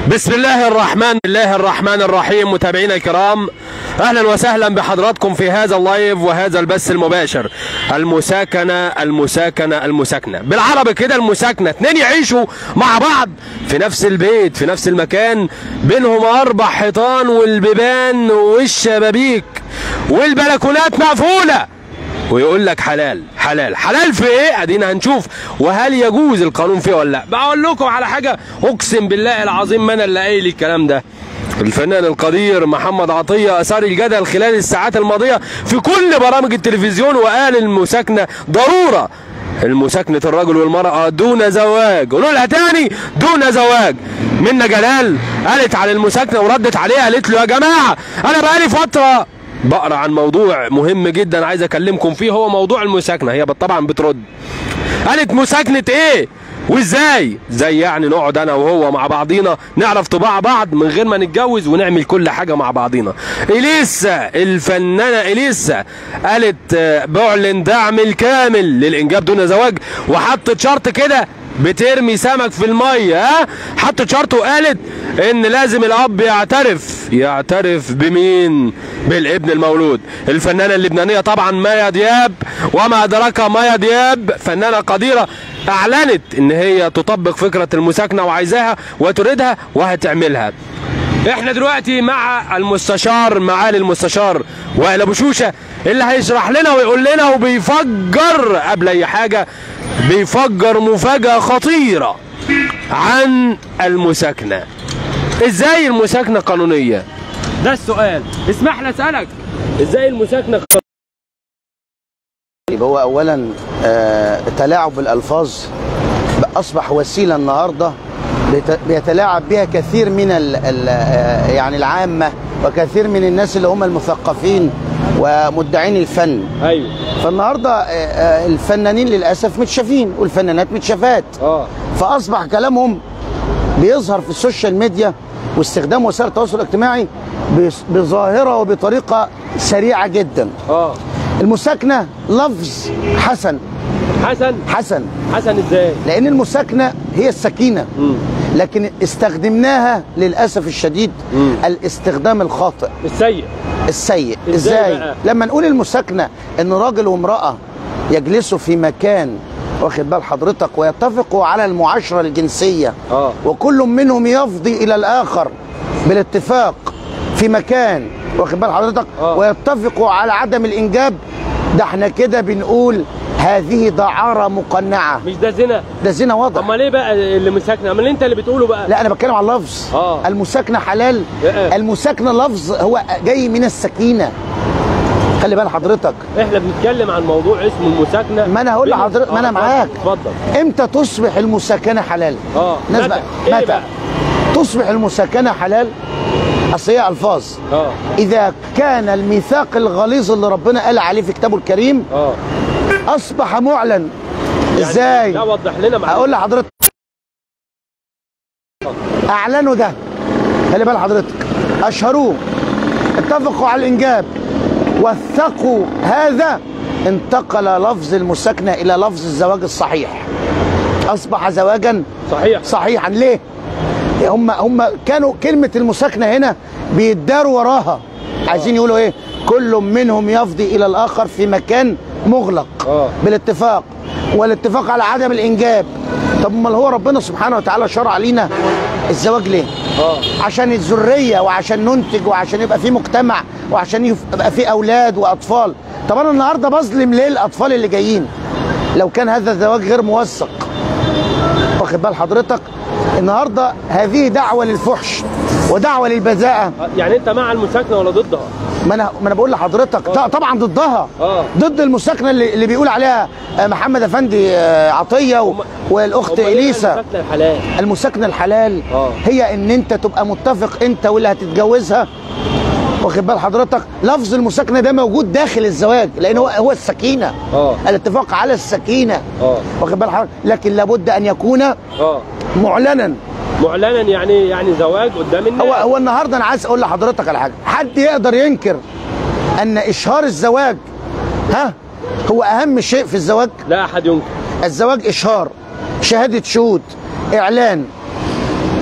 بسم الله الرحمن الله الرحمن الرحيم متابعينا الكرام اهلا وسهلا بحضراتكم في هذا اللايف وهذا البث المباشر المساكنه المساكنه المساكنه بالعربي كده المساكنه اتنين يعيشوا مع بعض في نفس البيت في نفس المكان بينهم اربع حيطان والبيبان والشبابيك والبلكونات مقفوله ويقول لك حلال حلال حلال في ايه ادينا هنشوف وهل يجوز القانون فيه ولا لا بقول لكم على حاجه اقسم بالله العظيم ما انا اللي قايل الكلام ده الفنان القدير محمد عطية أثار الجدل خلال الساعات الماضية في كل برامج التلفزيون وقال المساكنة ضرورة المساكنة الرجل والمرأة دون زواج قولوا لها تاني دون زواج منى جلال قالت على المساكنة وردت عليها قالت له يا جماعة أنا بقالي فترة بقرا عن موضوع مهم جدا عايز اكلمكم فيه هو موضوع المساكنه هي طبعا بترد قالت مساكنه ايه وازاي زي يعني نقعد انا وهو مع بعضينا نعرف طباع بعض من غير ما نتجوز ونعمل كل حاجه مع بعضينا اليسا الفنانه اليسا قالت آه، بعلن دعم الكامل للانجاب دون زواج وحطت شرط كده بترمي سمك في الميه ها حطت شرط وقالت ان لازم الاب يعترف يعترف بمين بالابن المولود الفنانه اللبنانيه طبعا مايا دياب وما ادراك مايا دياب فنانه قديره اعلنت ان هي تطبق فكره المساكنه وعايزاها وتريدها وهتعملها احنا دلوقتي مع المستشار معالي المستشار وائل ابو شوشه اللي هيشرح لنا ويقول لنا وبيفجر قبل اي حاجه بيفجر مفاجاه خطيره عن المساكنه ازاي المساكنه قانونيه ده السؤال اسمح لي اسالك ازاي المساكنه يبقى هو اولا آه، تلاعب بالالفاظ اصبح وسيله النهارده بيت- بيتلاعب بها كثير من ال ال آه، يعني العامه وكثير من الناس اللي هم المثقفين ومدعين الفن ايوه فالنهارده آه، آه، الفنانين للاسف متشافين والفنانات متشافات اه فاصبح كلامهم بيظهر في السوشيال ميديا واستخدام وسائل التواصل الاجتماعي بص- بظاهره وبطريقه سريعه جدا اه المساكنه لفظ حسن حسن حسن حسن ازاي لان المساكنه هي السكينه مم. لكن استخدمناها للاسف الشديد مم. الاستخدام الخاطئ السيء السيء إزاي ازاي بقى؟ لما نقول المساكنه ان راجل وامراه يجلسوا في مكان واخد بال حضرتك ويتفقوا على المعاشره الجنسيه اه وكل منهم يفضي الى الاخر بالاتفاق في مكان واخد بال حضرتك آه. ويتفقوا على عدم الانجاب ده احنا كده بنقول هذه دعاره مقنعه مش ده زنا ده زنا واضح اما ليه بقى اللي مساكنه امال انت اللي بتقوله بقى لا انا بتكلم على اللفظ آه. المساكنه حلال إيه. المساكنه لفظ هو جاي من السكينه خلي بال حضرتك احنا بنتكلم عن موضوع اسمه المساكنه ما أنا هقول بين- لحضرتك- ما أنا آه، معاك. اتفضل امتى تصبح المساكنه حلال اه ناس متى؟ بقى- ايه متى؟ بقى تصبح المساكنه حلال اصل هي الفاظ اه اذا كان الميثاق الغليظ اللي ربنا قال عليه في كتابه الكريم اه اصبح معلن يعني ازاي لا وضح لنا معلش. هقول لحضرتك اعلنوا ده خلي بال حضرتك اشهروه اتفقوا على الانجاب وثقوا هذا انتقل لفظ المساكنه الى لفظ الزواج الصحيح اصبح زواجا صحيح صحيحا ليه هم هم كانوا كلمه المساكنه هنا بيداروا وراها عايزين يقولوا ايه كل منهم يفضي الى الاخر في مكان مغلق آه. بالاتفاق والاتفاق على عدم الانجاب طب امال هو ربنا سبحانه وتعالى شرع لينا الزواج ليه اه عشان الذريه وعشان ننتج وعشان يبقى في مجتمع وعشان يف- يبقى في اولاد واطفال طب انا النهارده بظلم ليه الاطفال اللي جايين لو كان هذا الزواج غير موثق واخد بال حضرتك النهارده هذه دعوه للفحش ودعوه للبذاءه يعني انت مع المساكنه ولا ضدها ما انا ما انا بقول لحضرتك ط- طبعا ضدها آه. ضد المساكنه اللي, اللي بيقول عليها آه، محمد افندي آه، عطيه و- والاخت أمال إيه اليسا المساكنه الحلال المساكنه الحلال آه. هي ان انت تبقى متفق انت واللي هتتجوزها واخد بال حضرتك لفظ المساكنه ده موجود داخل الزواج لان هو هو السكينه آه. الاتفاق على السكينه اه واخد بال حضرتك لكن لابد ان يكون اه معلنا معلنا يعني يعني زواج قدام الناس هو هو النهارده انا عايز اقول لحضرتك على حاجه حد يقدر ينكر ان اشهار الزواج ها هو اهم شيء في الزواج لا احد ينكر الزواج اشهار شهاده شهود اعلان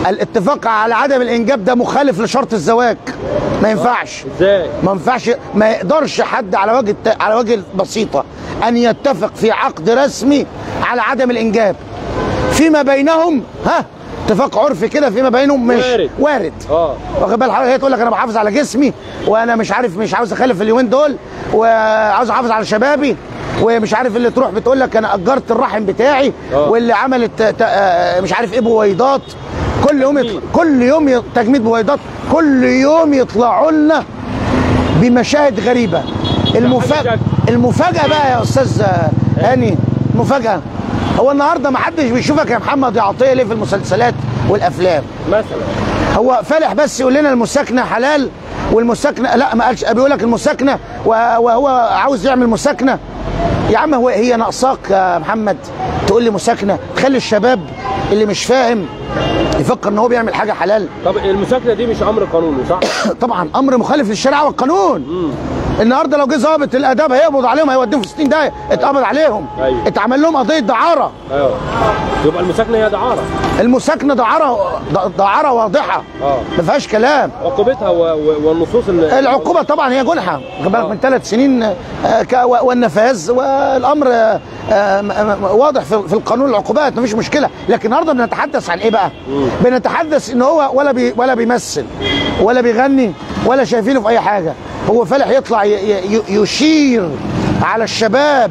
الاتفاق على عدم الانجاب ده مخالف لشرط الزواج ما ينفعش ازاي ما ينفعش ما يقدرش حد على وجه الت- على وجه البسيطه ان يتفق في عقد رسمي على عدم الانجاب فيما بينهم ها اتفاق عرفي كده فيما بينهم مش وارد. وارد اه واخد بال حضرتك هي تقول لك انا بحافظ على جسمي وانا مش عارف مش عاوز اخلف اليومين دول وعاوز احافظ على شبابي ومش عارف اللي تروح بتقول لك انا اجرت الرحم بتاعي آه. واللي عملت ت- آه، مش عارف ايه بويضات كل يوم يطلع كل يوم ي- تجميد بويضات كل يوم يطلعوا لنا بمشاهد غريبه المفاجاه شكل. المفاجاه بقى يا استاذ آه، هاني المفاجاه هو النهارده ما حدش بيشوفك يا محمد يا عطيه ليه في المسلسلات والافلام مثلا هو فالح بس يقول لنا المساكنه حلال والمساكنه لا ما قالش بيقول لك المساكنه وه- وهو عاوز يعمل مساكنه يا عم هو هي ناقصاك يا محمد تقول لي مساكنه تخلي الشباب اللي مش فاهم يفكر ان هو بيعمل حاجه حلال طب المساكنه دي مش امر قانوني صح؟ طبعا امر مخالف للشريعه والقانون النهارده لو جه ضابط الاداب هيقبض عليهم هيوديهم في 60 دقيقه اتقبض عليهم أيوة. اتعمل لهم قضيه دعاره ايوه يبقى المساكنه هي دعاره المساكنه دعاره دعاره واضحه اه ما فيهاش كلام عقوبتها و... و... والنصوص اللي العقوبه طبعا هي جنحه واخد بالك آه. من ثلاث سنين آه، ك- و- والنفاذ والامر آه، آه، م- م- واضح في في القانون العقوبات مفيش مشكله لكن النهارده بنتحدث عن ايه بقى؟ بنتحدث ان هو ولا بي ولا بيمثل ولا بيغني ولا شايفينه في اي حاجه هو فالح يطلع ي- ي- ي- يشير على الشباب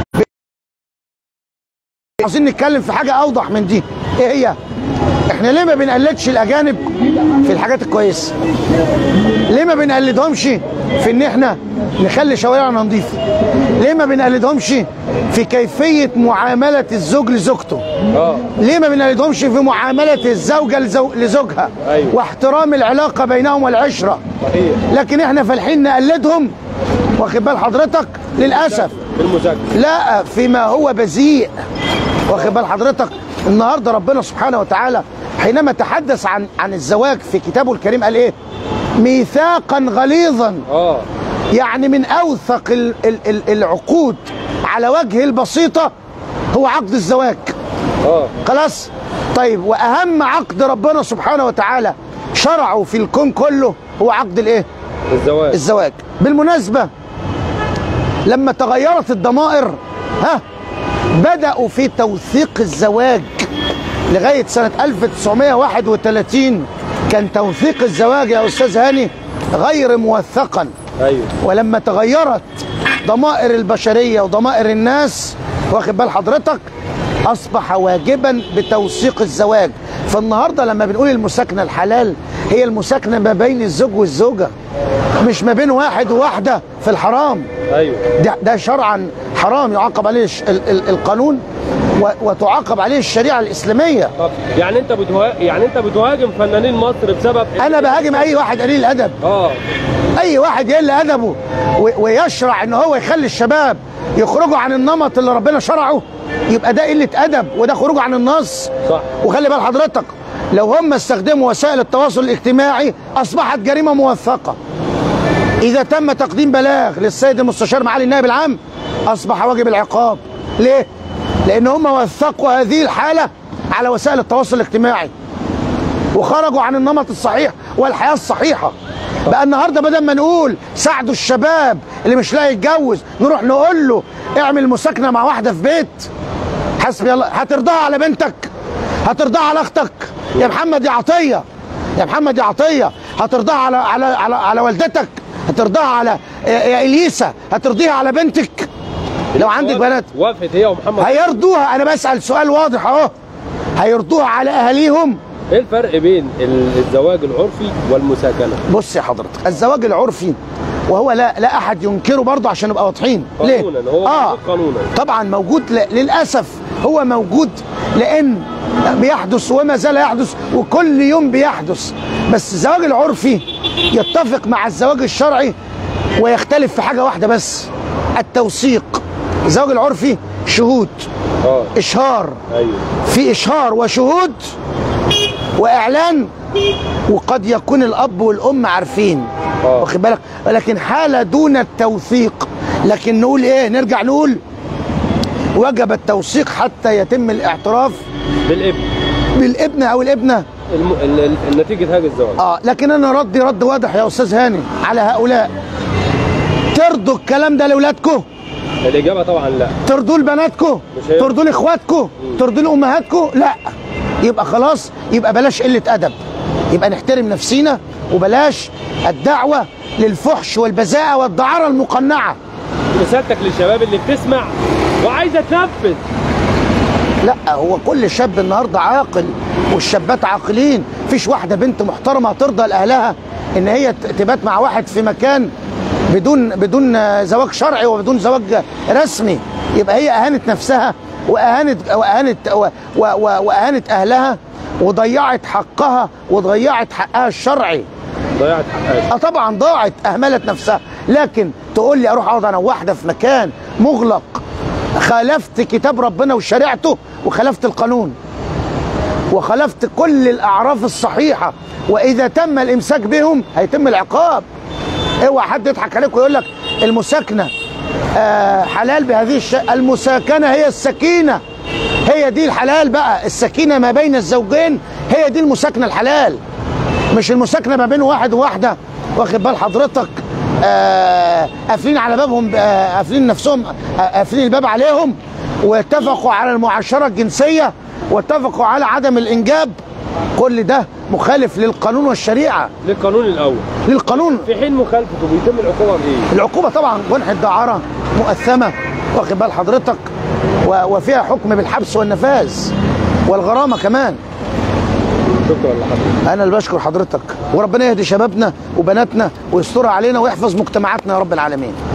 عاوزين نتكلم في حاجه اوضح من دي ايه هي؟ احنا ليه ما بنقلدش الاجانب في الحاجات الكويسه؟ ليه ما بنقلدهمش في ان احنا نخلي شوارعنا نظيفه ليه ما بنقلدهمش في كيفيه معامله الزوج لزوجته اه ليه ما بنقلدهمش في معامله الزوجه لزو... لزوجها أيوة. واحترام العلاقه بينهم والعشره صحيح لكن احنا فالحين نقلدهم واخد بال حضرتك للاسف في المذاكره لا فيما هو بذيء واخد بال حضرتك النهارده ربنا سبحانه وتعالى حينما تحدث عن عن الزواج في كتابه الكريم قال ايه؟ ميثاقا غليظا اه يعني من اوثق ال ال ال العقود على وجه البسيطه هو عقد الزواج اه خلاص طيب واهم عقد ربنا سبحانه وتعالى شرعه في الكون كله هو عقد الايه؟ الزواج الزواج بالمناسبة لما تغيرت الضمائر ها بدأوا في توثيق الزواج لغاية سنة 1931 كان توثيق الزواج يا أستاذ هاني غير موثقا ايوه ولما تغيرت ضمائر البشرية وضمائر الناس واخد بال حضرتك أصبح واجبا بتوثيق الزواج فالنهاردة لما بنقول المساكنة الحلال هي المساكنة ما بين الزوج والزوجة مش ما بين واحد وواحدة في الحرام ايوه ده, ده شرعا حرام يعاقب عليه الش- ال- ال- القانون و- وتعاقب عليه الشريعة الإسلامية طب يعني انت بتها... يعني انت بتهاجم فنانين مصر بسبب أنا بهاجم أي واحد قليل الأدب اه اي واحد يقل ادبه و- ويشرع ان هو يخلي الشباب يخرجوا عن النمط اللي ربنا شرعه يبقى ده قله ادب وده خروج عن النص صح وخلي بال حضرتك لو هم استخدموا وسائل التواصل الاجتماعي اصبحت جريمه موثقه اذا تم تقديم بلاغ للسيد المستشار معالي النائب العام اصبح واجب العقاب ليه لان هم وثقوا هذه الحاله على وسائل التواصل الاجتماعي وخرجوا عن النمط الصحيح والحياه الصحيحه بقى النهارده بدل ما نقول ساعدوا الشباب اللي مش لاقي يتجوز نروح نقول له اعمل مساكنه مع واحده في بيت حسبي الله هترضاها على بنتك هترضاها على اختك يا محمد يا عطيه يا محمد يا عطيه هترضاها على على على, على والدتك هترضاها على يا يا اليسا هترضيها على بنتك لو عندك بنات وافقت هي ومحمد هيرضوها انا بسال سؤال واضح اهو هيرضوها على اهاليهم ايه الفرق بين ال- الزواج العرفي والمساكنه بص يا حضرتك الزواج العرفي وهو لا لا احد ينكره برضه عشان نبقى واضحين ليه؟ قانونا هو اه موجود قانونا طبعا موجود ل... للاسف هو موجود لان بيحدث وما زال يحدث وكل يوم بيحدث بس الزواج العرفي يتفق مع الزواج الشرعي ويختلف في حاجه واحده بس التوثيق الزواج العرفي شهود اه اشهار ايوه في اشهار وشهود واعلان وقد يكون الاب والام عارفين آه. واخد بالك ولكن حاله دون التوثيق لكن نقول ايه نرجع نقول وجب التوثيق حتى يتم الاعتراف بالابن بالابن او الابنه الم... ال... ال... نتيجه هذا الزواج اه لكن انا ردي رد واضح يا استاذ هاني على هؤلاء ترضوا الكلام ده لاولادكم الاجابه طبعا لا ترضوا لبناتكم مش هي- ترضوا لاخواتكم ترضوا لامهاتكم لا يبقى خلاص يبقى بلاش قله ادب يبقى نحترم نفسينا وبلاش الدعوه للفحش والبذاءه والدعاره المقنعه رسالتك للشباب اللي بتسمع وعايزه تنفذ لا هو كل شاب النهارده عاقل والشابات عاقلين مفيش واحده بنت محترمه ترضى لاهلها ان هي ت- تبات مع واحد في مكان بدون بدون آه، زواج شرعي وبدون زواج رسمي يبقى هي اهانت نفسها واهانت واهانت و- و- و- واهانت اهلها وضيعت حقها وضيعت حقها الشرعي ضيعت حقها اه طبعا ضاعت اهملت نفسها لكن تقول لي اروح اقعد انا وواحده في مكان مغلق خالفت كتاب ربنا وشريعته وخالفت القانون وخالفت كل الاعراف الصحيحه واذا تم الامساك بهم هيتم العقاب اوعى حد يضحك عليك ويقول لك المساكنه آه حلال بهذه الش... المساكنه هي السكينه هي دي الحلال بقى السكينه ما بين الزوجين هي دي المساكنه الحلال مش المساكنه ما بين واحد وواحده واخد بال حضرتك آه، قافلين على بابهم آه، قافلين نفسهم آه، قافلين الباب عليهم واتفقوا على المعاشره الجنسيه واتفقوا على عدم الانجاب كل ده مخالف للقانون والشريعه للقانون الاول للقانون في حين مخالفته بيتم العقوبه بايه؟ العقوبه طبعا جنح الدعاره مؤثمه واخد بال حضرتك و- وفيها حكم بالحبس والنفاذ والغرامه كمان شكرا لحضرتك انا اللي بشكر حضرتك وربنا يهدي شبابنا وبناتنا ويسترها علينا ويحفظ مجتمعاتنا يا رب العالمين